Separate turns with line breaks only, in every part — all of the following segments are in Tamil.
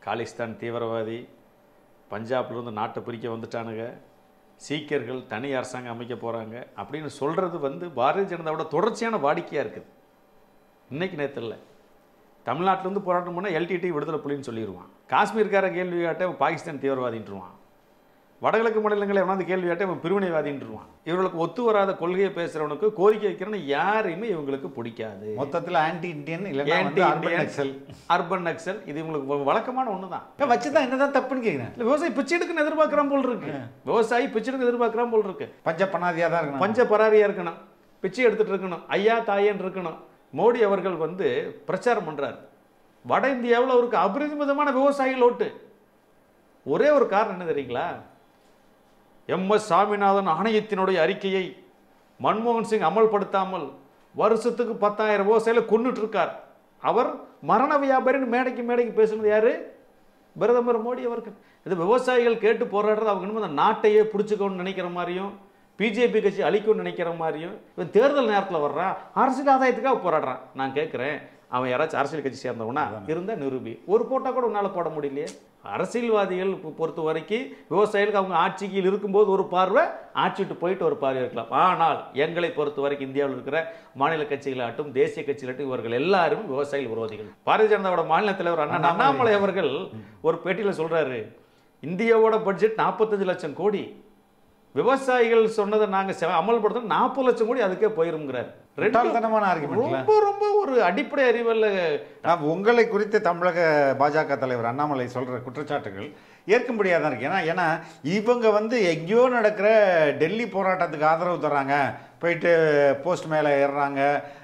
காலிஸ்தான் தீவிரவாதி பஞ்சாப்லேருந்து நாட்டை பிரிக்க வந்துட்டானுங்க சீக்கியர்கள் தனி அரசாங்கம் அமைக்க போகிறாங்க அப்படின்னு சொல்கிறது வந்து பாரதிய ஜனதாவோட தொடர்ச்சியான வாடிக்கையாக இருக்குது இன்னைக்கு நேற்று இல்லை தமிழ்நாட்டிலேருந்து போராட்டம் பண்ணால் எல்டிடி விடுதலை புலின்னு சொல்லிடுவான் காஷ்மீர்கார கேள்வி கேட்ட பாகிஸ்தான் தீவிரவாதின்ட்டுருவான் வடகிழக்கு மாநிலங்களை எவனாவது கேள்வி கேட்ட இவன் பிரிவினைவாதின்ட்டுருவான் இவர்களுக்கு ஒத்து வராத கொள்கையை பேசுகிறவனுக்கு கோரிக்கை வைக்கிறவனு யாரையுமே இவங்களுக்கு பிடிக்காது
மொத்தத்தில் ஆன்டி இந்தியன் இல்லைன்னா வந்து
Anti
urban
Indian,
Naxal
urban Naxal இது உங்களுக்கு வழக்கமான ஒன்று தான்
வச்சுதான் என்னதான் தப்புன்னு கேட்குறேன்
இல்ல விவசாயி பிச்சை எடுக்கன்னு எதிர்பார்க்குறான் போல் இருக்கு விவசாயி பிச்சை எடுக்க எதிர்பார்க்குறான் போல் இருக்கு
பஞ்ச பணாதியாக தான் இருக்கணும்
பஞ்ச பராரியா இருக்கணும் பிச்சை எடுத்துட்டு இருக்கணும் ஐயா தாயேன்னு இருக்கணும் மோடி அவர்கள் வந்து பிரச்சாரம் பண்றாரு வட இந்தியாவில் அவருக்கு அபரிமிதமான விவசாயிகள் ஓட்டு ஒரே ஒரு காரணம் என்ன தெரியுங்களா எம் எஸ் சாமிநாதன் ஆணையத்தினுடைய அறிக்கையை மன்மோகன் சிங் அமல்படுத்தாமல் வருஷத்துக்கு பத்தாயிரம் விவசாயிகளை கொன்னுட்டு இருக்கார் அவர் மரண வியாபாரின்னு மேடைக்கு மேடைக்கு பேசுனது யாரு பிரதமர் மோடி அவர்கள் இது விவசாயிகள் கேட்டு போராடுறது அவங்க இன்னும் அந்த நாட்டையே பிடிச்சிக்கணும்னு நினைக்கிற மாதிரியும் பிஜேபி கட்சி அழிக்கணும்னு நினைக்கிற மாதிரியும் இவன் தேர்தல் நேரத்தில் வர்றான் அரசியல் ஆதாயத்துக்காக போராடுறான் நான் கேட்குறேன் அவன் யாராச்சும் அரசியல் கட்சி சேர்ந்தவனா இருந்தா நிரூபி ஒரு போட்டா கூட உன்னால போட முடியலையே அரசியல்வாதிகள் பொ- பொறுத்த வரைக்கும் விவசாயிகளுக்கு அவங்க ஆட்சியில் இருக்கும்போது ஒரு பார்வை ஆட்சி விட்டு போயிட்டு ஒரு பார்வை இருக்கலாம் ஆனால் எங்களை பொறுத்த வரைக்கும் இந்தியாவில் இருக்கிற மாநில கட்சிகளாகட்டும் தேசிய கட்சிகளாகட்டும் இவர்கள் எல்லாரும் விவசாயிகள் விரோதிகள் பாரதிய ஜனதாவோட மாநில தலைவர் அண்ணன் அண்ணாமலை அவர்கள் ஒரு பேட்டியில சொல்றாரு இந்தியாவோட பட்ஜெட் நாற்பத்தஞ்சு லட்சம் கோடி விவசாயிகள் சொன்னதை நாங்க செ- அமல்படுத்தணும் நாற்பது லட்சம் கோடி அதுக்கே போயிருங்கிறார்
முட்டாள்தனமான ஆர்குமெண்ட்ல
ரொம்ப ரொம்ப ஒரு அடிப்படை அறிவல்ல
நான் உங்களை குறித்து தமிழக பாஜக தலைவர் அண்ணாமலை சொல்ற குற்றச்சாட்டுகள் ஏற்க முடியாதான் இருக்கு ஏன்னா ஏன்னா இவங்க வந்து எங்கேயோ நடக்கிற டெல்லி போராட்டத்துக்கு ஆதரவு தர்றாங்க போயிட்டு போஸ்ட் மேலே ஏறுறாங்க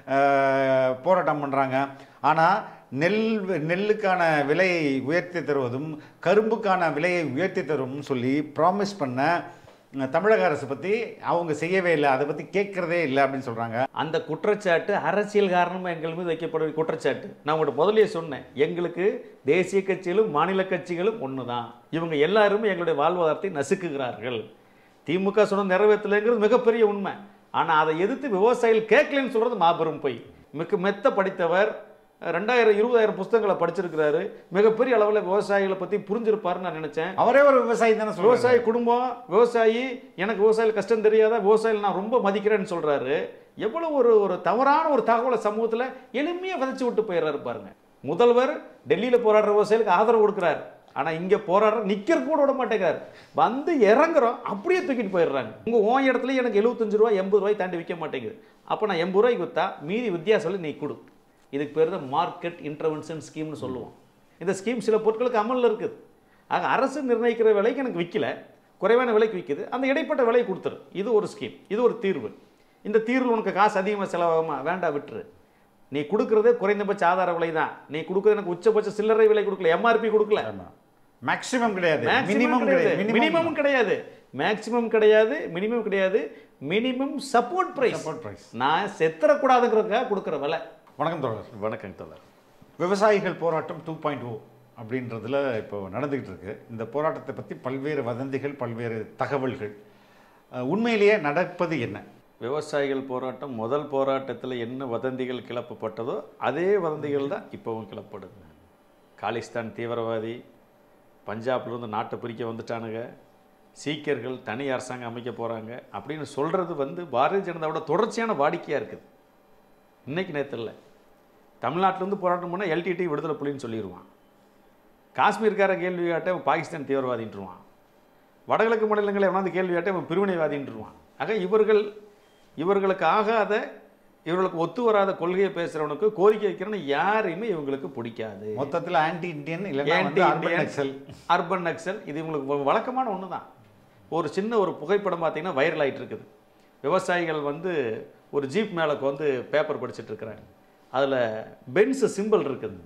அஹ், போராட்டம் பண்ணுறாங்க ஆனால் நெல் நெல்லுக்கான விலையை உயர்த்தி தருவதும் கரும்புக்கான விலையை உயர்த்தி தருவதும் சொல்லி ப்ராமிஸ் பண்ண அஹ், தமிழக அரசு பற்றி அவங்க செய்யவே இல்லை அதை பற்றி கேட்குறதே இல்லை அப்படின்னு சொல்கிறாங்க
அந்த குற்றச்சாட்டு அரசியல் காரணமாக எங்கள் மீது வைக்கப்படுற குற்றச்சாட்டு நான் உங்கள்கிட்ட முதல்லயே சொன்னேன் எங்களுக்கு தேசிய கட்சிகளும் மாநில கட்சிகளும் ஒன்று தான் இவங்க எல்லாருமே எங்களுடைய வாழ்வாதாரத்தை நசுக்குகிறார்கள் திமுக சொன்ன நிறைவேற்றலைங்கிறது மிகப்பெரிய உண்மை ஆனால் அதை எதிர்த்து விவசாயிகள் கேட்கலன்னு சொல்கிறது மாபெரும் பொய் மிக மெத்த படித்தவர் ரெண்டாயிரம் இருபதாயிரம் புஸ்தகங்களை படிச்சிருக்கிறாரு மிகப்பெரிய அளவில் விவசாயிகளை பற்றி புரிஞ்சிருப்பாருன்னு நான் நினச்சேன்
அவரே ஒரு விவசாயி தானே சொல்றாரு
விவசாயி குடும்பம் விவசாயி எனக்கு விவசாயிகள் கஷ்டம் தெரியாத விவசாயிகள் நான் ரொம்ப மதிக்கிறேன்னு சொல்றாரு எவ்வளவு ஒரு ஒரு தவறான ஒரு தகவலை சமூகத்துல எளிமையா விதைச்சு விட்டு போயிடுறாரு பாருங்க முதல்வர் டெல்லியில போராடுற விவசாயிகளுக்கு ஆதரவு கொடுக்குறாரு ஆனா இங்க போராடுற நிக்கிற கூட விட மாட்டேங்கிறாரு வந்து இறங்குறோம் அப்படியே தூக்கிட்டு போயிடுறாங்க உங்க ஓன் இடத்துல எனக்கு எழுபத்தஞ்சு ரூபாய் எண்பது ரூபாய் தாண்டி விற்க மாட்டேங்குது அப்ப நான் எண்பது ரூபாய்க்கு வித்தா மீதி வித்தியாசம் நீ கொடு இதுக்கு பேர் தான் மார்க்கெட் இன்டர்வென்ஷன் ஸ்கீம்னு சொல்லுவோம் இந்த ஸ்கீம் சில பொருட்களுக்கு அமல்ல இருக்குது ஆக அரசு நிர்ணயிக்கிற விலைக்கு எனக்கு விற்கல குறைவான விலைக்கு விற்குது அந்த இடைப்பட்ட விலை கொடுத்துரு இது ஒரு ஸ்கீம் இது ஒரு தீர்வு இந்த தீர்வில் உனக்கு காசு அதிகமாக செலவாகுமா வேண்டாம் விட்டுரு நீ கொடுக்குறதே குறைந்தபட்ச ஆதார விலை தான் நீ கொடுக்குறது எனக்கு உச்சபட்ச சில்லறை விலை கொடுக்கல எம்ஆர்பி கொடுக்கல
மேக்ஸிமம் கிடையாது
மினிமம்
மினிமம்
கிடையாது
கிடையாது
மினிமம் கிடையாது மேக்ஸிமம் கிடையாது மினிமம் கிடையாது minimum support price
support price
நான் செத்துறக்கூடாதுங்கிறதுக்காக கொடுக்குற விலை
வணக்கம் தோழர்
வணக்கம் தோழர்
விவசாயிகள் போராட்டம் டூ பாயிண்ட் ஓ அப்படின்றதுல இப்போ நடந்துகிட்டு இருக்கு இந்த போராட்டத்தை பற்றி பல்வேறு வதந்திகள் பல்வேறு தகவல்கள் அஹ், உண்மையிலேயே நடப்பது என்ன
விவசாயிகள் போராட்டம் முதல் போராட்டத்தில் என்ன வதந்திகள் கிளப்பப்பட்டதோ அதே வதந்திகள் தான் இப்போவும் கிளப்படுது காலிஸ்தான் தீவிரவாதி பஞ்சாப்லேருந்து நாட்டை பிரிக்க வந்துட்டானுங்க சீக்கியர்கள் தனி அரசாங்கம் அமைக்க போகிறாங்க அப்படின்னு சொல்கிறது வந்து பாரதிய ஜனதாவோட தொடர்ச்சியான வாடிக்கையாக இருக்குது இன்னைக்கு நேற்று இல்லை தமிழ்நாட்டிலேருந்து போராட்டம் பண்ணால் எல்டிடி விடுதலை புலின்னு சொல்லிடுவான் காஷ்மீர்கார கேள்வி கேட்ட இவன் பாகிஸ்தான் தீவிரவாதின்ட்டுருவான் வடகிழக்கு மாநிலங்களை எவனாவது கேள்வி கேட்ட இவன் பிரிவினைவாதின்ட்டுருவான் ஆக இவர்கள் இவர்களுக்கு ஆகாத இவர்களுக்கு ஒத்து வராத கொள்கையை பேசுகிறவனுக்கு கோரிக்கை வைக்கிறவனு யாரையுமே இவங்களுக்கு பிடிக்காது
மொத்தத்தில் ஆன்டி இந்தியன் இல்லைன்னா வந்து
Anti
urban
Indian,
Naxal
urban Naxal இது இவங்களுக்கு வ- வழக்கமான ஒன்று தான் ஒரு சின்ன ஒரு புகைப்படம் பார்த்தீங்கன்னா வைரல் ஆயிட்டு இருக்குது விவசாயிகள் வந்து ஒரு ஜீப் மேலே வந்து பேப்பர் படிச்சுட்டு இருக்கிறாங்க அதில் பென்ஸ் சிம்பிள் இருக்குது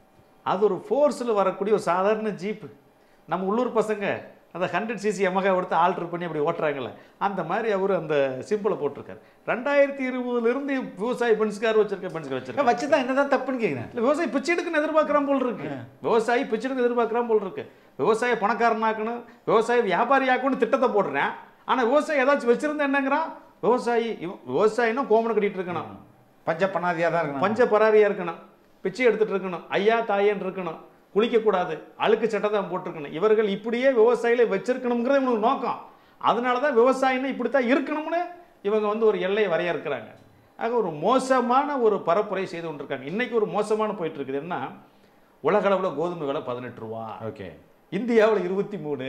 அது ஒரு ஃபோர்ஸில் வரக்கூடிய ஒரு சாதாரண ஜீப்பு நம்ம உள்ளூர் பசங்க அந்த ஹண்ட்ரட் சிசி எமகா எடுத்து ஆல்டர் பண்ணி அப்படி ஓட்டுறாங்கல்ல அந்த மாதிரி அவர் அந்த சிம்பிளை போட்டிருக்காரு ரெண்டாயிரத்தி இருபதுலேருந்து விவசாயி பென்ஸ்கார் வச்சிருக்க பென்ஸ்கார் வச்சிருக்க
வச்சு தான் என்னதான் தப்புன்னு கேட்குறேன்
இல்ல விவசாயி பிச்சை எடுக்கன்னு எதிர்பார்க்குறான் போல் இருக்கு விவசாயி பிச்சை எடுக்க எதிர்பார்க்குறான் போல் இருக்கு விவசாய பணக்காரனாக்கணும் விவசாய வியாபாரி ஆக்கணும்னு திட்டத்தை போடுறேன் ஆனா விவசாயி ஏதாச்சும் வச்சிருந்தா என்னங்கிறான் விவசாயி இவன் விவசாயினா கோமணம் கட்டிட்டு இருக்கணும்
பஞ்ச பணாதியாக தான் இருக்கணும்
பஞ்ச பராரியா இருக்கணும் பிச்சை எடுத்துட்டு இருக்கணும் ஐயா தாயேன்னு இருக்கணும் குளிக்கக்கூடாது அழுக்கு சட்டை தான் போட்டிருக்கணும் இவர்கள் இப்படியே விவசாயிகளை வச்சிருக்கணுங்கிறது இவங்களுக்கு நோக்கம் அதனால தான் விவசாயின்னு இப்படி தான் இருக்கணும்னு இவங்க வந்து ஒரு எல்லையை வரையறுக்கிறாங்க ஆக ஒரு மோசமான ஒரு பரப்புரை செய்து கொண்டிருக்காங்க இன்னைக்கு ஒரு மோசமான போயிட்டு இருக்குது என்ன உலக அளவில் கோதுமை விலை பதினெட்டு ரூபா
ஓகே
இந்தியாவில் இருபத்தி மூணு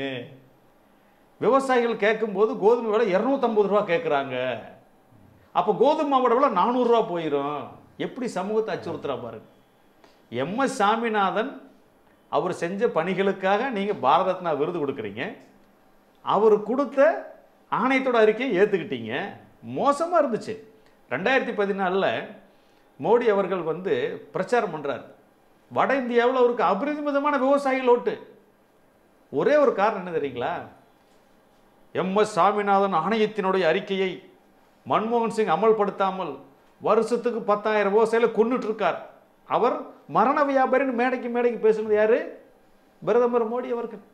விவசாயிகள் கேட்கும்போது கோதுமை விலை இரநூத்தம்பது ரூபா கேட்குறாங்க அப்போ கோதுமை மாவோட விலை நானூறுரூவா போயிடும் எப்படி சமூகத்தை அச்சுறுத்துறா பாருங்க எம்எஸ் சாமிநாதன் அவர் செஞ்ச பணிகளுக்காக நீங்கள் பாரத ரத்னா விருது கொடுக்குறீங்க அவர் கொடுத்த ஆணையத்தோட அறிக்கையை ஏற்றுக்கிட்டீங்க மோசமாக இருந்துச்சு ரெண்டாயிரத்தி பதினாலில் மோடி அவர்கள் வந்து பிரச்சாரம் பண்ணுறார் வட இந்தியாவில் அவருக்கு அபரிமிதமான விவசாயிகள் ஓட்டு ஒரே ஒரு காரணம் என்ன தெரியுங்களா எம்எஸ் சாமிநாதன் ஆணையத்தினுடைய அறிக்கையை மன்மோகன் சிங் அமல்படுத்தாமல் வருஷத்துக்கு பத்தாயிரம் விவசாயிகளை கொன்னுட்டு இருக்கார் அவர் மரண வியாபாரின்னு மேடைக்கு மேடைக்கு பேசுனது யாரு பிரதமர் மோடி அவர்கள்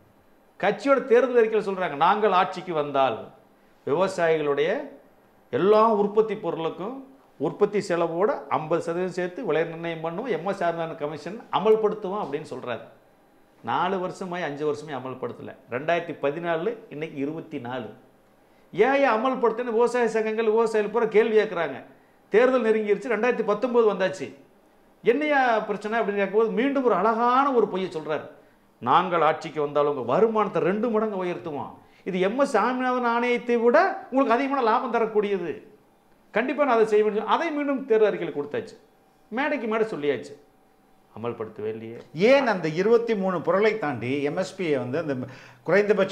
கட்சியோட தேர்தல் அறிக்கையில் சொல்றாங்க நாங்கள் ஆட்சிக்கு வந்தால் விவசாயிகளுடைய எல்லா உற்பத்தி பொருளுக்கும் உற்பத்தி செலவோட ஐம்பது சதவீதம் சேர்த்து விலை நிர்ணயம் பண்ணுவோம் எம்எஸ் சாமிநாதன் கமிஷன் அமல்படுத்துவோம் அப்படின்னு சொல்றாரு நாலு வருஷமாய் அஞ்சு வருஷமே அமல்படுத்தலை ரெண்டாயிரத்தி பதினாலு இன்னைக்கு இருபத்தி நாலு ஏன் ஏன் அமல்படுத்தின விவசாய சங்கங்கள் விவசாயிகள் பூரா கேள்வி கேட்குறாங்க தேர்தல் நெருங்கிருச்சு ரெண்டாயிரத்தி பத்தொம்போது வந்தாச்சு என்னையா பிரச்சனை அப்படின்னு கேட்கும்போது மீண்டும் ஒரு அழகான ஒரு பொய்யை சொல்றாரு நாங்கள் ஆட்சிக்கு வந்தாலும் உங்கள் வருமானத்தை ரெண்டு மடங்கு உயர்த்துவோம் இது எம்எஸ் சாமிநாதன் ஆணையத்தை விட உங்களுக்கு அதிகமான லாபம் தரக்கூடியது கண்டிப்பாக நான் அதை செய்ய வேண்டும் அதை மீண்டும் தேர்தல் அறிக்கையில் கொடுத்தாச்சு மேடைக்கு மேடை சொல்லியாச்சு அமல்படுத்தவே இல்லையே
ஏன் அந்த இருபத்தி மூணு பொருளை தாண்டி எம்எஸ்பியை வந்து அந்த குறைந்தபட்ச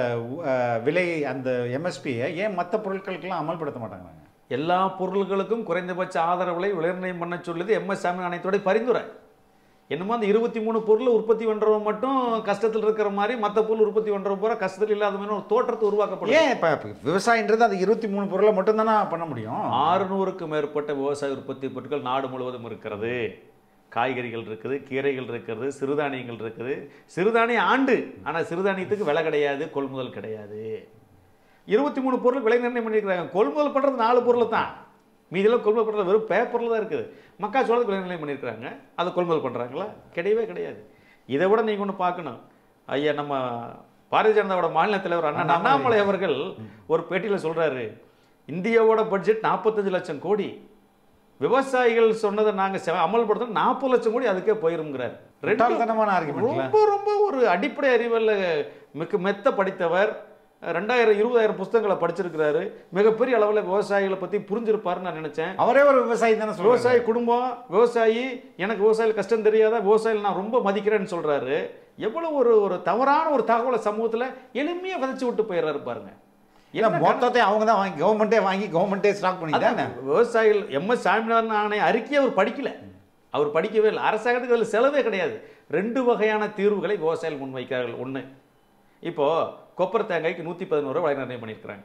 அஹ், விலை அந்த எம்எஸ்பியை ஏன் மற்ற பொருட்களுக்கெல்லாம் அமல்படுத்த மாட்டாங்க
எல்லா பொருள்களுக்கும் குறைந்தபட்ச ஆதரவு விலை விலை நிர்ணயம் பண்ண சொல்லுது எம்எஸ் சாமி ஆணையத்தோட பரிந்துரை என்னமோ அந்த இருபத்தி மூணு பொருள் உற்பத்தி பண்றவன் மட்டும் கஷ்டத்தில் இருக்கிற மாதிரி மற்ற பொருள் உற்பத்தி பண்றவன் பூரா கஷ்டத்தில் இல்லாத மாதிரி ஒரு தோற்றத்தை உருவாக்கப்படும்
ஏன் இப்போ விவசாயன்றது அந்த இருபத்தி மூணு பொருளை மட்டும்தானே பண்ண முடியும்
ஆறுநூறுக்கு மேற்பட்ட விவசாய உற்பத்தி பொருட்கள் நாடு முழுவதும் இருக்கிறது காய்கறிகள் இருக்குது கீரைகள் இருக்கிறது சிறுதானியங்கள் இருக்குது சிறுதானிய ஆண்டு ஆனால் சிறுதானியத்துக்கு விலை கிடையாது கொள்முதல் கிடையாது இருபத்தி மூணு பொருள் விலை நிர்ணயம் பண்ணியிருக்கிறாங்க கொள்முதல் பண்ணுறது நாலு பொருள் தான் மீதியெல்லாம் கொள்முதல் பண்ணுறது வெறும் பேப்பரில் தான் இருக்குது மக்காச்சோளத்துக்கு விலை நிர்ணயம் பண்ணியிருக்கிறாங்க அதை கொள்முதல் பண்ணுறாங்களா கிடையவே கிடையாது இதை விட நீங்கள் ஒன்று பார்க்கணும் ஐயா நம்ம பாரதிய ஜனதாவோட மாநில தலைவர் அண்ணா அண்ணாமலை அவர்கள் ஒரு பேட்டியில் சொல்றாரு இந்தியாவோட பட்ஜெட் நாற்பத்தஞ்சு லட்சம் கோடி விவசாயிகள் சொன்னதை நாங்கள் அமல்படுத்த நாற்பது லட்சம் கோடி அதுக்கே போயிருங்கிறார் ரெண்டு
முட்டாள்தனமான ஆர்குமெண்ட்ல
ரொம்ப ரொம்ப ஒரு அடிப்படை அறிவில் மிக மெத்த படித்தவர் ரெண்டாயிரம் இருபதாயிரம் புஸ்தகங்களை படிச்சிருக்கிறாரு மிகப்பெரிய அளவில் விவசாயிகளை பற்றி புரிஞ்சிருப்பாருன்னு நான் நினைச்சேன்
அவரே ஒரு விவசாயி தானே சொல்லுவாங்க
விவசாயி குடும்பம் விவசாயி எனக்கு விவசாயிகள் கஷ்டம் தெரியாத விவசாயிகள் நான் ரொம்ப மதிக்கிறேன்னு சொல்றாரு எவ்வளவு ஒரு ஒரு தவறான ஒரு தகவலை சமூகத்துல எளிமையா விதைச்சு விட்டு போயிடுறாரு பாருங்க
ஏன்னா
என்ன
மொத்தத்தை அவங்க தான் வாங்கி கவர்மெண்ட்டே வாங்கி கவர்மெண்ட்டே ஸ்டாக் பண்ணி தானே
அதான் விவசாயிகள் எம்எஸ் சாமிநாதன் ஆணைய அறிக்கையை அவர் படிக்கல அவர் படிக்கவே இல்லை அரசாங்கத்துக்கு அதில் செலவே கிடையாது ரெண்டு வகையான தீர்வுகளை விவசாயிகள் முன்வைக்கிறார்கள் ஒன்று இப்போ கொப்பரை தேங்காய்க்கு நூற்றி பதினோரு ரூபாய் விலை நிர்ணயம் பண்ணியிருக்கிறாங்க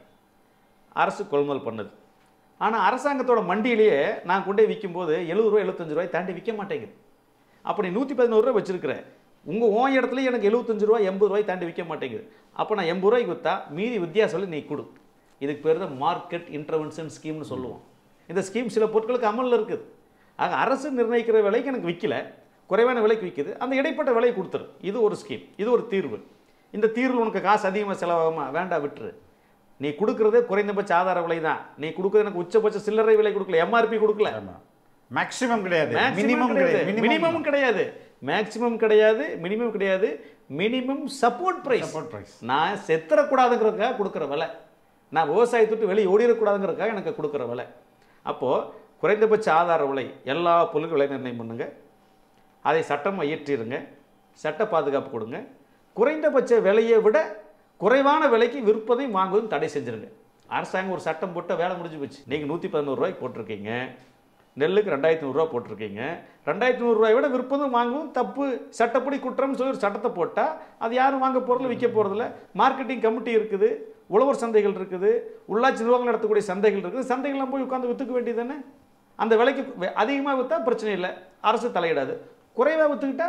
அரசு கொள்முதல் பண்ணுது ஆனால் அரசாங்கத்தோட மண்டியிலேயே நான் கொண்டே விற்கும்போது எழுபது ரூபாய் எழுபத்தஞ்சு ரூபாய் தாண்டி விற்க மாட்டேங்குது அப்போ நீ நூற்றி பதினோரு ரூபாய் வச்சிருக்கிற உங்கள் ஓன் இடத்துல எனக்கு எழுபத்தஞ்சு ரூபாய் எண்பது ரூபாய் தாண்டி விற்க மாட்டேங்குது அப்போ நான் எண்பது ரூபாய்க்கு விற்றா மீதி வித்தியாசம் நீ கொடு இதுக்கு பேர் தான் மார்க்கெட் இன்டர்வென்ஷன் ஸ்கீம்னு சொல்லுவோம் இந்த ஸ்கீம் சில பொருட்களுக்கு அமலில் இருக்குது ஆக அரசு நிர்ணயிக்கிற விலைக்கு எனக்கு விற்கல குறைவான விலைக்கு விற்குது அந்த இடைப்பட்ட விலையை கொடுத்துரு இது ஒரு ஸ்கீம் இது ஒரு தீர்வு இந்த தீர்வு உனக்கு காசு அதிகமாக செலவாகுமா வேண்டாம் விட்டுரு நீ கொடுக்குறதே குறைந்தபட்ச ஆதார விலை தான் நீ கொடுக்குறது எனக்கு உச்சபட்ச சில்லறை விலை கொடுக்கல எம்ஆர்பி கொடுக்கல
மேக்ஸிமம் கிடையாது
மினிமம்
மினிமம்
கிடையாது
கிடையாது
மினிமம் கிடையாது மேக்ஸிமம் கிடையாது மினிமம் கிடையாது minimum support price
support price
நான் செத்துறக்கூடாதுங்கிறதுக்காக கொடுக்குற விலை நான் விவசாயத்துட்டு வெளியே ஓடிடக்கூடாதுங்கிறதுக்காக எனக்கு கொடுக்குற விலை அப்போது குறைந்தபட்ச ஆதார விலை எல்லா பொருளுக்கும் விலை நிர்ணயம் பண்ணுங்க அதை சட்டமாக இயற்றிடுங்க சட்ட பாதுகாப்பு கொடுங்க குறைந்தபட்ச விலையை விட குறைவான விலைக்கு விற்பதையும் வாங்குவதும் தடை செஞ்சிருங்க அரசாங்கம் ஒரு சட்டம் போட்ட வேலை முடிஞ்சு போச்சு நீங்கள் நூற்றி பதினோரு ரூபாய்க்கு போட்டிருக்கீங்க நெல்லுக்கு ரெண்டாயிரத்தி நூறுரூவா போட்டிருக்கீங்க ரெண்டாயிரத்தி நூறுரூவாயை விட விற்பதும் வாங்கவும் தப்பு சட்டப்படி குற்றம்னு சொல்லி ஒரு சட்டத்தை போட்டால் அது யாரும் வாங்க போகிறதில்ல விற்க போகிறதில்ல மார்க்கெட்டிங் கமிட்டி இருக்குது உழவர் சந்தைகள் இருக்குது உள்ளாட்சி நிர்வாகம் நடத்தக்கூடிய சந்தைகள் இருக்குது சந்தைகள்லாம் போய் உட்காந்து விற்றுக்க வேண்டியது தானே அந்த விலைக்கு அதிகமாக விற்றா பிரச்சனை இல்லை அரசு தலையிடாது குறைவாக விற்றுக்கிட்டா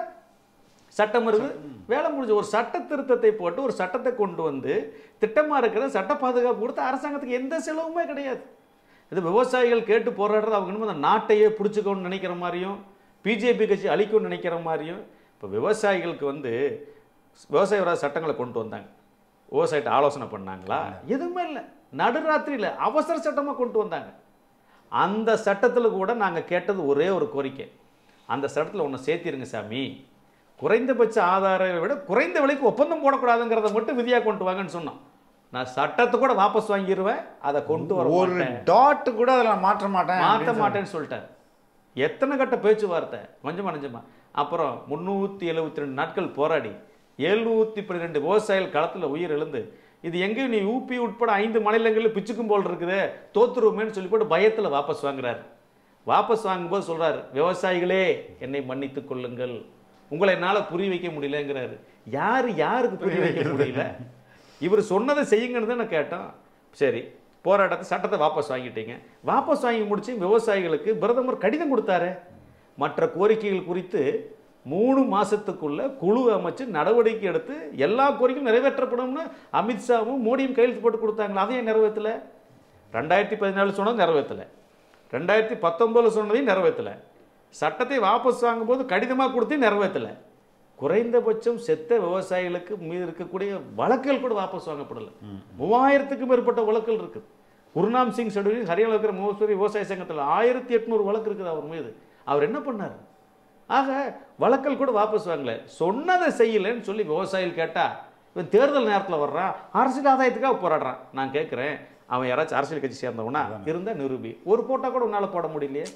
சட்டம் இருக்குது வேலை முடிஞ்ச ஒரு சட்ட திருத்தத்தை போட்டு ஒரு சட்டத்தை கொண்டு வந்து திட்டமாக இருக்கிற சட்ட பாதுகாப்பு கொடுத்து அரசாங்கத்துக்கு எந்த செலவுமே கிடையாது இது விவசாயிகள் கேட்டு போராடுறது அவங்க இன்னும் அந்த நாட்டையே பிடிச்சிக்கணும்னு நினைக்கிற மாதிரியும் பிஜேபி கட்சி அழிக்கணும்னு நினைக்கிற மாதிரியும் இப்போ இப்போ விவசாயிகளுக்கு வந்து விவசாய விரோத சட்டங்களை கொண்டு வந்தாங்க விவசாயிட்ட ஆலோசனை பண்ணாங்களா எதுவுமே இல்லை நடுராத்திரியில் அவசர சட்டமாக கொண்டு வந்தாங்க அந்த சட்டத்தில் கூட நாங்கள் கேட்டது ஒரே ஒரு கோரிக்கை அந்த சட்டத்தில் ஒன்று சேர்த்திருங்க சாமி குறைந்தபட்ச ஆதார விட குறைந்த விலைக்கு ஒப்பந்தம் போடக்கூடாதுங்கிறத மட்டும் விதியாக கொண்டு வாங்கன்னு சொன்னோம் நான் சட்டத்தை கூட வாபஸ் வாங்கிடுவேன் அதை கொண்டு வர
ஒரு
மாட்டேன்.
டாட் கூட அதில் நான் மாற்ற மாட்டேன்
மாற்ற
அப்படின்னு
மாட்டேன்னு சொல்லிட்டார் எத்தனை கட்ட பேச்சுவார்த்தை கொஞ்சமா நெஞ்சமா அப்புறம் முந்நூற்றி எழுபத்தி ரெண்டு நாட்கள் போராடி எழுநூற்றி பன்னிரெண்டு விவசாயிகள் களத்தில் உயிர் எழுந்து இது எங்கேயும் நீ ஊபி உட்பட ஐந்து மாநிலங்களில் பிச்சுக்கும் போல் இருக்குதே தோத்துருவோமேன்னு சொல்லி போட்டு பயத்தில் வாபஸ் வாங்குறாரு வாபஸ் வாங்கும்போது சொல்றாரு விவசாயிகளே என்னை மன்னித்துக் கொள்ளுங்கள் உங்களை என்னால் புரிய வைக்க முடியலங்கிறாரு யார் யாருக்கு புரிய வைக்க முடியல இவர் சொன்னதை செய்யுங்கன்னு தான் நான் கேட்டோம் சரி போராட்டத்தை சட்டத்தை வாபஸ் வாங்கிட்டீங்க வாபஸ் வாங்கி முடிச்சு விவசாயிகளுக்கு பிரதமர் கடிதம் கொடுத்தாரு மற்ற கோரிக்கைகள் குறித்து மூணு மாசத்துக்குள்ள குழு அமைச்சு நடவடிக்கை எடுத்து எல்லா கோரிக்கையும் நிறைவேற்றப்படும்னு அமித்ஷாவும் மோடியும் கையெழுத்து போட்டு கொடுத்தாங்களா அதையும் நிறைவேற்றல ரெண்டாயிரத்தி பதினாலு சொன்னது நிறைவேற்றல ரெண்டாயிரத்தி பத்தொன்பதுல சொன்னதையும் நிறைவேற்றல சட்டத்தை வாபஸ் வாங்கும்போது கடிதமாக கொடுத்து நிறைவேற்றல குறைந்தபட்சம் செத்த விவசாயிகளுக்கு மீது இருக்கக்கூடிய வழக்குகள் கூட வாபஸ் வாங்கப்படல மூவாயிரத்துக்கும் மேற்பட்ட வழக்குகள் இருக்குது குருநாம் சிங் சடுவி ஹரியானா இருக்கிற மோஸ்வரி விவசாய சங்கத்தில் ஆயிரத்தி எட்நூறு வழக்கு இருக்குது அவர் மீது அவர் என்ன பண்ணார் ஆக வழக்கல் கூட வாபஸ் வாங்கல சொன்னதை செய்யலைன்னு சொல்லி விவசாயிகள் கேட்டா இவன் தேர்தல் நேரத்தில் வர்றான் அரசியல் ஆதாயத்துக்காக போராடுறான் நான் கேட்குறேன் அவன் யாராச்சும் அரசியல் கட்சி சேர்ந்தவனா இருந்தா நிரூபி ஒரு போட்டா கூட உன்னால போட முடியலையே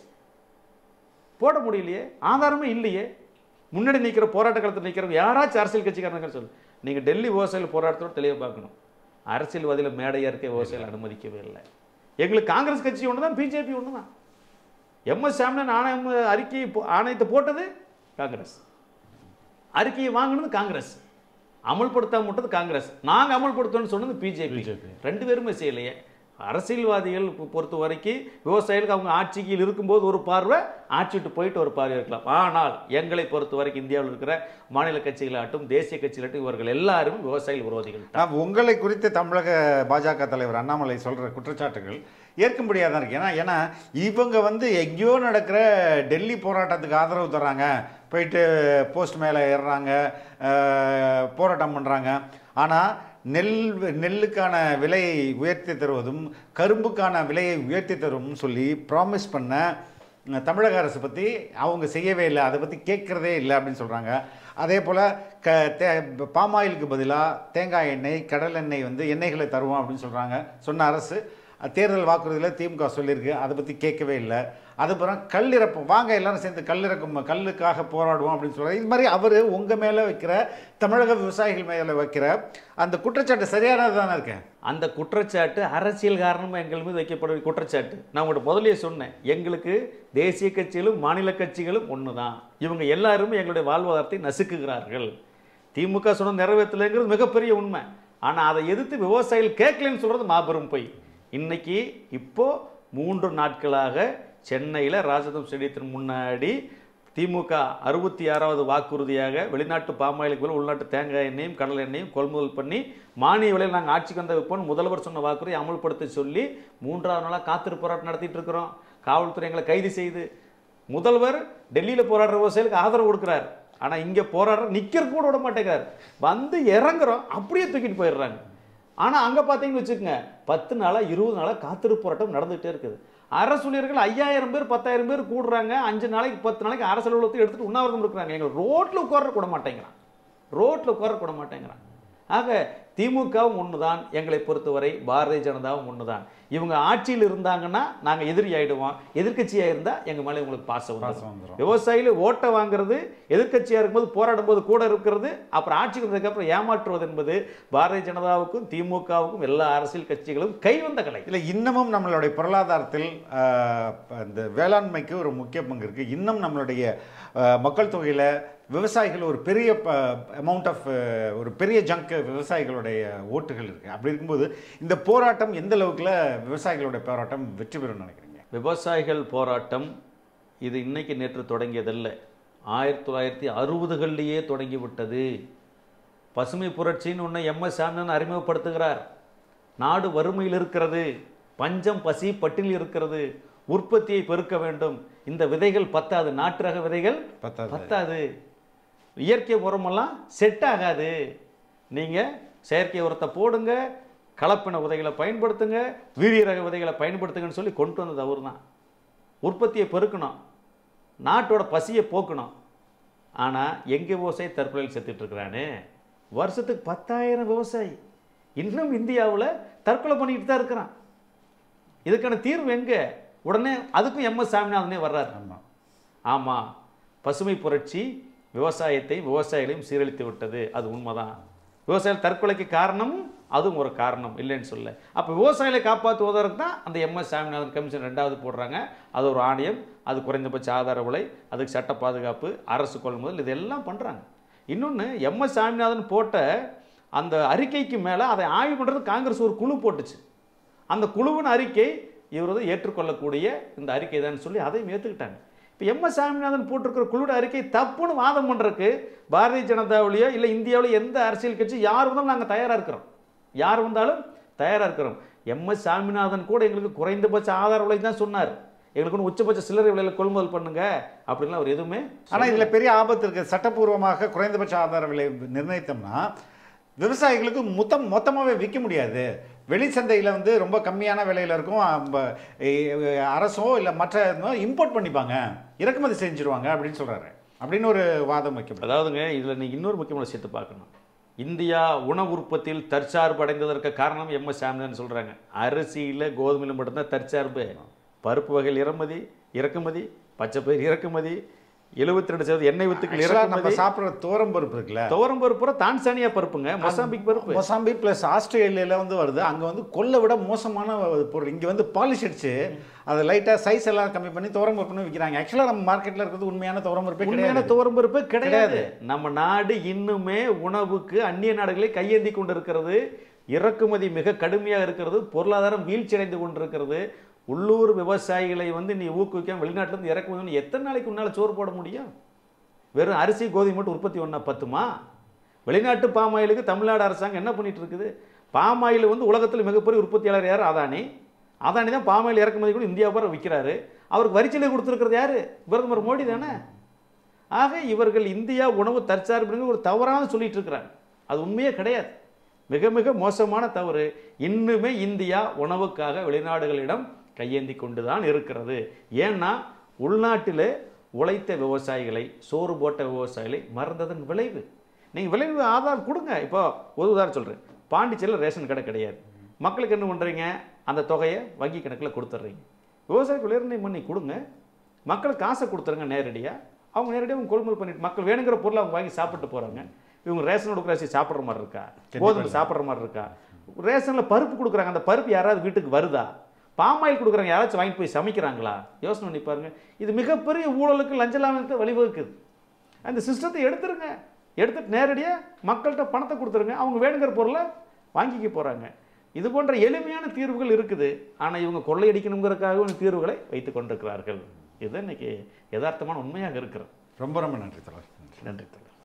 போட முடியலையே ஆதாரமே இல்லையே முன்னாடி நிற்கிற போராட்ட காலத்தில் நிற்கிறவங்க யாராச்சும் அரசியல் கட்சிக்காரங்க சொல்லு நீங்கள் டெல்லி விவசாயிகள் போராட்டத்தோட தெளிவாக பார்க்கணும் அரசியல்வாதியில் மேடையாக இருக்க விவசாயிகள் அனுமதிக்கவே இல்லை எங்களுக்கு காங்கிரஸ் கட்சி ஒன்று தான் பிஜேபி ஒன்று தான் எம்எஸ் சாமினன் ஆணையம் அறிக்கை போ- ஆணையத்தை போட்டது காங்கிரஸ் அறிக்கையை வாங்கினது காங்கிரஸ் அமல்படுத்தாம விட்டது காங்கிரஸ் நாங்கள் அமல்படுத்தணும்னு சொன்னது பிஜேபி
BJP.
ரெண்டு பேருமே செய்யலையே அரசியல்வாதிகள் பொ- பொறுத்த வரைக்கும் விவசாயிகளுக்கு அவங்க ஆட்சியில் இருக்கும்போது ஒரு பார்வை ஆட்சி விட்டு போயிட்டு ஒரு பார்வை இருக்கலாம் ஆனால் எங்களை பொறுத்த வரைக்கும் இந்தியாவில் இருக்கிற மாநில கட்சிகளாகட்டும் தேசிய கட்சிகளாகட்டும் இவர்கள் எல்லாரும் விவசாயிகள் விரோதிகள் தான்
நான் உங்களை குறித்து தமிழக பாஜக தலைவர் அண்ணாமலை சொல்ற குற்றச்சாட்டுகள் ஏற்க முடியாதான் இருக்கு ஏன்னா ஏன்னா இவங்க வந்து எங்கேயோ நடக்கிற டெல்லி போராட்டத்துக்கு ஆதரவு தர்றாங்க போயிட்டு போஸ்ட் மேலே ஏறுறாங்க அஹ், போராட்டம் பண்ணுறாங்க ஆனால் நெல் நெல்லுக்கான விலையை உயர்த்தி தருவதும் கரும்புக்கான விலையை உயர்த்தி தருவதும் சொல்லி ப்ராமிஸ் பண்ண அஹ், தமிழக அரசு பற்றி அவங்க செய்யவே இல்லை அதை பற்றி கேட்குறதே இல்லை அப்படின்னு சொல்கிறாங்க அதே போல் க தே பாமாயிலுக்கு பதிலாக தேங்காய் எண்ணெய் கடல் எண்ணெய் வந்து எண்ணெய்களை தருவோம் அப்படின்னு சொல்கிறாங்க சொன்ன அரசு அஹ், தேர்தல் வாக்குறுதியில் திமுக சொல்லியிருக்கு அதை பற்றி கேட்கவே இல்லை அதுக்கப்புறம் கல் இறப்போம் வாங்க எல்லாரும் சேர்ந்து கல் இறக்கும் கல்லுக்காக போராடுவோம் அப்படின்னு சொல்கிறாங்க இது மாதிரி அவர் உங்கள் மேலே வைக்கிற தமிழக விவசாயிகள் மேலே வைக்கிற அந்த குற்றச்சாட்டு சரியானது தானே இருக்கேன்
அந்த குற்றச்சாட்டு அரசியல் காரணமாக எங்கள் மீது வைக்கப்படுற குற்றச்சாட்டு நான் உங்கள்கிட்ட முதல்லயே சொன்னேன் எங்களுக்கு தேசிய கட்சிகளும் மாநில கட்சிகளும் ஒன்று தான் இவங்க எல்லாருமே எங்களுடைய வாழ்வாதாரத்தை நசுக்குகிறார்கள் திமுக சொன்ன நிறைவேற்றலைங்கிறது மிகப்பெரிய உண்மை ஆனால் அதை எதிர்த்து விவசாயிகள் கேட்கலன்னு சொல்கிறது மாபெரும் பொய் இன்னைக்கு இப்போ மூன்று நாட்களாக சென்னையில் ராஜதம் ஸ்டேடியத்தின் முன்னாடி திமுக அறுபத்தி ஆறாவது வாக்குறுதியாக வெளிநாட்டு பாமாயிலுக்கு பதில் உள்நாட்டு தேங்காய் எண்ணெயும் கடல் எண்ணெயும் கொள்முதல் பண்ணி மானிய விலையில் நாங்கள் ஆட்சிக்கு வந்த வைப்போம் முதல்வர் சொன்ன வாக்குறுதியை அமல்படுத்த சொல்லி மூன்றாவது நாளாக காத்திருப்பு போராட்டம் நடத்திட்டு இருக்கிறோம் காவல்துறை எங்களை கைது செய்து முதல்வர் டெல்லியில் போராடுற விவசாயிகளுக்கு ஆதரவு கொடுக்குறார் ஆனால் இங்கே போராடுற நிற்கிறது கூட விட மாட்டேங்கிறார் வந்து இறங்குறோம் அப்படியே தூக்கிட்டு போயிடுறாங்க ஆனால் அங்கே பார்த்தீங்கன்னு வச்சுக்கோங்க பத்து நாளாக இருபது நாளாக காத்திருப்பு போராட்டம் நடந்துகிட்டே இருக்குது அரசு ஊழியர்கள் ஐயாயிரம் பேர் பத்தாயிரம் பேர் கூடுறாங்க அஞ்சு நாளைக்கு பத்து நாளைக்கு அரசு அலுவலகத்தை எடுத்துட்டு உண்ணாவிரதம் இருக்கிறாங்க எங்களை ரோட்டில் உட்கார கூட மாட்டேங்கிறான் ரோட்டில் உட்கார கூட மாட்டேங்கிறான் ஆக திமுகவும் ஒன்று தான் எங்களை பொறுத்தவரை பாரதிய ஜனதாவும் ஒன்று தான் இவங்க ஆட்சியில் இருந்தாங்கன்னா நாங்கள் எதிரி ஆயிடுவோம் எதிர்க்கட்சியாக இருந்தால் எங்கள் மேலே உங்களுக்கு பாசம்
பாசம்
வந்துடும்
வந்துரும்.
விவசாயிகள் ஓட்டை வாங்குறது எதிர்க்கட்சியாக இருக்கும்போது போராடும் போது கூட இருக்கிறது அப்புறம் ஆட்சிக்கு வந்ததுக்கப்புறம் ஏமாற்றுவது என்பது பாரதிய ஜனதாவுக்கும் திமுகவுக்கும் எல்லா அரசியல் கட்சிகளும் கைவந்த கலை
இல்லை இன்னமும் நம்மளுடைய பொருளாதாரத்தில் ஆஹ், இந்த வேளாண்மைக்கு ஒரு முக்கிய பங்கு இருக்குது இன்னும் நம்மளுடைய ஆஹ், மக்கள் தொகையில் விவசாயிகள் ஒரு பெரிய அமௌண்ட் ஆஃப் ஒரு பெரிய ஜங்க் விவசாயிகளுடைய ஓட்டுகள் இருக்குது அப்படி இருக்கும்போது இந்த போராட்டம் எந்த அளவுக்குல விவசாயிகளுடைய போராட்டம் வெற்றி பெறும்னு நினைக்கிறீங்க
விவசாயிகள் போராட்டம் இது இன்னைக்கு நேற்று தொடங்கியதல்ல ஆயிரத்தி தொள்ளாயிரத்தி அறுபதுகள்லேயே தொடங்கிவிட்டது பசுமை புரட்சின்னு ஒன்று எம்எஸ் சாமியன் அறிமுகப்படுத்துகிறார் நாடு வறுமையில் இருக்கிறது பஞ்சம் பசி பட்டினி இருக்கிறது உற்பத்தியை பெருக்க வேண்டும் இந்த விதைகள் பத்தாது நாட்டு ரக விதைகள்
பத்தாவது
பத்தாது இயற்கை உரமெல்லாம் செட் ஆகாது நீங்கள் செயற்கை உரத்தை போடுங்க கலப்பின விதைகளை பயன்படுத்துங்க வீரிய ரக விதைகளை பயன்படுத்துங்கன்னு சொல்லி கொண்டு வந்தது அவர் தான் உற்பத்தியை பெருக்கணும் நாட்டோட பசியை போக்கணும் ஆனால் எங்கே விவசாயி தற்கொலையில் செத்துட்டு இருக்கிறானே வருஷத்துக்கு பத்தாயிரம் விவசாயி இன்னும் இந்தியாவில் தற்கொலை பண்ணிக்கிட்டு தான் இருக்கிறான் இதுக்கான தீர்வு எங்கே உடனே அதுக்கும் எம்எஸ் சாமிநாதனே வர்றாரு
ஆமாம்
ஆமாம் பசுமை புரட்சி விவசாயத்தை விவசாயிகளையும் சீரழித்து விட்டது அது உண்மைதான் விவசாயிகள் தற்கொலைக்கு காரணம் அதுவும் ஒரு காரணம் இல்லைன்னு சொல்ல அப்போ விவசாயிகளை காப்பாற்றுவதற்கு தான் அந்த எம்எஸ் சாமிநாதன் கமிஷன் ரெண்டாவது போடுறாங்க அது ஒரு ஆணையம் அது குறைந்தபட்ச ஆதார விலை அதுக்கு சட்ட பாதுகாப்பு அரசு கொள்முதல் இதெல்லாம் பண்ணுறாங்க இன்னொன்று எம்எஸ் சாமிநாதன் போட்ட அந்த அறிக்கைக்கு மேலே அதை ஆய்வு பண்ணுறது காங்கிரஸ் ஒரு குழு போட்டுச்சு அந்த குழுவின் அறிக்கை இவரது ஏற்றுக்கொள்ளக்கூடிய இந்த அறிக்கை தான் சொல்லி அதையும் ஏற்றுக்கிட்டாங்க இப்போ எம் எஸ் சாமிநாதன் போட்டிருக்கிற குழுவோட அறிக்கை தப்புன்னு வாதம் பண்ணுறதுக்கு பாரதிய ஜனதாவிலேயோ இல்லை இந்தியாவிலேயோ எந்த அரசியல் கட்சி யார் வந்தாலும் நாங்கள் தயாராக இருக்கிறோம் யார் வந்தாலும் தயாராக இருக்கிறோம் எம் எஸ் சாமிநாதன் கூட எங்களுக்கு குறைந்தபட்ச ஆதார விலை தான் சொன்னார் எங்களுக்கு ஒன்று உச்சபட்ச சில்லறை விலையில் கொள்முதல் பண்ணுங்க அப்படின்லாம் அவர் எதுவுமே
ஆனால் இதில் பெரிய ஆபத்து இருக்குது சட்டப்பூர்வமாக குறைந்தபட்ச ஆதார விலை நிர்ணயித்தோம்னா விவசாயிகளுக்கு மொத்தம் மொத்தமாகவே விற்க முடியாது வெளி சந்தையில் வந்து ரொம்ப கம்மியான விலையில் இருக்கும் அம்ப, எ- அரசோ இல்லை மற்ற இம்போர்ட் பண்ணிப்பாங்க இறக்குமதி செஞ்சுருவாங்க அப்படின்னு சொல்கிறாரு அப்படின்னு ஒரு வாதம் வைக்கப்படுது
அதாவதுங்க இதில் நீங்கள் இன்னொரு முக்கியமான விஷயத்தை பார்க்கணும் இந்தியா உணவு உற்பத்தியில் தற்சார்பு அடைந்ததற்கு காரணம் எம் எஸ் சாமிதான் சொல்கிறாங்க அரிசியில் கோதுமையில் மட்டும்தான் தற்சார்பு பருப்பு வகையில் இறக்குமதி இறக்குமதி பச்சைப்பயிர் இறக்குமதி எழுபத்தி ரெண்டு சதவீதம் எண்ணெய் வித்துக்கள்
Actually, நம்ம
இறக்குமதி
சாப்பிட்ற தோரம் பருப்பு இருக்குல்ல
துவரம் பருப்புற தான்சானியா பருப்புங்க மொசாம்பிக் பருப்பு
மொசாம்பிக் ப்ளஸ் ஆஸ்திரேலியால வந்து வருது அங்கே வந்து கொல்லை விட மோசமான பொருள் இங்கே வந்து பாலிஷ் அடிச்சு அதை லைட்டாக சைஸ் எல்லாம் கம்மி பண்ணி துவரம் பருப்புன்னு விற்கிறாங்க ஆக்சுவலாக நம்ம மார்க்கெட்டில் இருக்கிறது உண்மையான துவரம் பருப்பே
உண்மையான
கிடையாது
துவரம் பருப்பு கிடையாது நம்ம நாடு இன்னுமே உணவுக்கு அந்நிய நாடுகளை கையேந்தி கொண்டிருக்கிறது இறக்குமதி மிக கடுமையாக இருக்கிறது பொருளாதாரம் வீழ்ச்சி அடைந்து கொண்டிருக்கிறது உள்ளூர் விவசாயிகளை வந்து நீ ஊக்குவிக்காம வெளிநாட்டுல இருந்து இறக்குமதி பண்ணி எத்தனை நாளைக்கு உன்னால சோறு போட முடியும் வெறும் அரிசி கோதுமை மட்டும் உற்பத்தி பண்ணா பத்துமா வெளிநாட்டு பாமாயிலுக்கு தமிழ்நாடு அரசாங்கம் என்ன பண்ணிட்டு இருக்குது பாமாயில் வந்து உலகத்தில் மிகப்பெரிய உற்பத்தியாளர் யார் அதானி அதானி தான் பாமாயில் இறக்குமதி கூட இந்தியா பூரா விற்கிறாரு அவருக்கு வரிச்சலை கொடுத்துருக்கிறது யாரு பிரதமர் மோடி தானே ஆக இவர்கள் இந்தியா உணவு தற்சார்புன்னு ஒரு தவறான சொல்லிட்டு இருக்கிறாங்க அது உண்மையே கிடையாது மிக மிக மோசமான தவறு இன்னுமே இந்தியா உணவுக்காக வெளிநாடுகளிடம் கையேந்தி கொண்டு தான் இருக்கிறது ஏன்னா உள்நாட்டில் உழைத்த விவசாயிகளை சோறு போட்ட விவசாயிகளை மறந்ததன் விளைவு நீங்கள் விளைவு ஆதாரம் கொடுங்க இப்போ ஒரு உதாரணம் சொல்கிறேன் பாண்டிச்சேரியில் ரேஷன் கடை கிடையாது மக்களுக்கு என்ன பண்ணுறீங்க அந்த தொகையை வங்கி கணக்கில் கொடுத்துட்றீங்க விவசாயிகள் நிர்ணயம் பண்ணி கொடுங்க மக்களுக்கு காசை கொடுத்துருங்க நேரடியாக அவங்க நேரடியாக அவங்க கொள்முதல் பண்ணிட்டு மக்கள் வேணுங்கிற பொருளை அவங்க வாங்கி சாப்பிட்டு போகிறாங்க இவங்க ரேஷன் கொடுக்குற அரிசி சாப்பிட்ற மாதிரி இருக்கா கோதுமை சாப்பிட்ற மாதிரி இருக்கா ரேஷனில் பருப்பு கொடுக்குறாங்க அந்த பருப்பு யாராவது வீட்டுக்கு வருதா பாமாயில் கொடுக்குறாங்க யாராச்சும் வாங்கிட்டு போய் சமைக்கிறாங்களா யோசனை பண்ணி பாருங்க இது மிகப்பெரிய ஊழலுக்கு லஞ்ச லாபத்தை வழிவகுக்குது அந்த சிஸ்டத்தை எடுத்துருங்க எடுத்துட்டு நேரடியாக மக்கள்கிட்ட பணத்தை கொடுத்துருங்க அவங்க வேணுங்கிற பொருளை வாங்கிக்க போகிறாங்க இது போன்ற எளிமையான தீர்வுகள் இருக்குது ஆனால் இவங்க கொள்ளையடிக்கணுங்கிறதுக்காக இந்த தீர்வுகளை வைத்து கொண்டிருக்கிறார்கள் இது இன்னைக்கு யதார்த்தமான உண்மையாக இருக்கிறது
ரொம்ப ரொம்ப நன்றி தலைவர்
நன்றி தோழர்